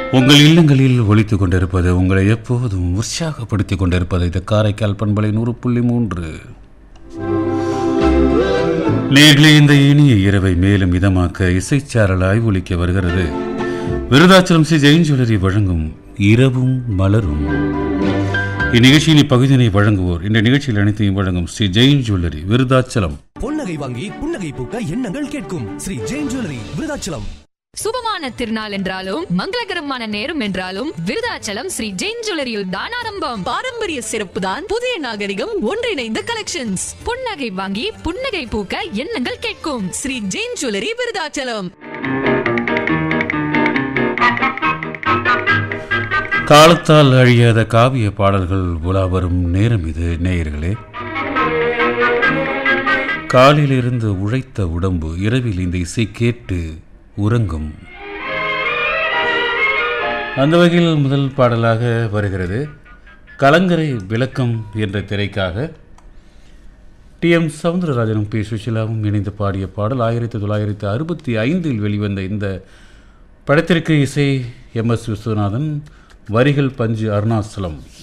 உங்கள் இல்லங்களில் ஒலித்துக் கொண்டிருப்பது உங்களை எப்போதும் உற்சாகப்படுத்திக் கொண்டிருப்பது இது காரைக்கால் பண்பலை நூறு புள்ளி மூன்று நேர்களே இந்த இனிய இரவை மேலும் இதமாக்க இசைச்சாரலாய் ஒலிக்க வருகிறது விருதாச்சலம் ஸ்ரீ ஜெயின் ஜுவல்லரி வழங்கும் இரவும் மலரும் இந்நிகழ்ச்சியின் இப்பகுதியினை வழங்குவோர் இந்த நிகழ்ச்சியில் அனைத்தையும் வழங்கும் ஸ்ரீ ஜெயின் ஜுவல்லரி விருதாச்சலம் பொன்னகை வாங்கி புன்னகை பூக்க எண்ணங்கள் கேட்கும் ஸ்ரீ ஜெயின் ஜுவல்லரி விருதாச்சலம் சுபமான திருநாள் என்றாலும் மங்களகரமான நேரம் என்றாலும் விருதாச்சலம் ஸ்ரீ ஜெயின் ஜுவல்லரியில் தான் ஆரம்பம் பாரம்பரிய சிறப்பு தான் புதிய நாகரிகம் ஒன்றிணைந்த கலெக்ஷன்ஸ் புன்னகை வாங்கி புன்னகை பூக்க எண்ணங்கள் கேட்கும் ஸ்ரீ ஜெயின் ஜுவல்லரி விருதாச்சலம் காலத்தால் அழியாத காவிய பாடல்கள் உலா வரும் நேரம் இது நேயர்களே காலிலிருந்து உழைத்த உடம்பு இரவில் இந்த இசை கேட்டு உறங்கும் அந்த வகையில் முதல் பாடலாக வருகிறது கலங்கரை விளக்கம் என்ற திரைக்காக டி எம் சவுந்தரராஜனும் பி சுஷிலாவும் இணைந்து பாடிய பாடல் ஆயிரத்தி தொள்ளாயிரத்தி அறுபத்தி ஐந்தில் வெளிவந்த இந்த படத்திற்கு இசை எம் எஸ் விஸ்வநாதன் வரிகள் பஞ்சு அருணாசலம்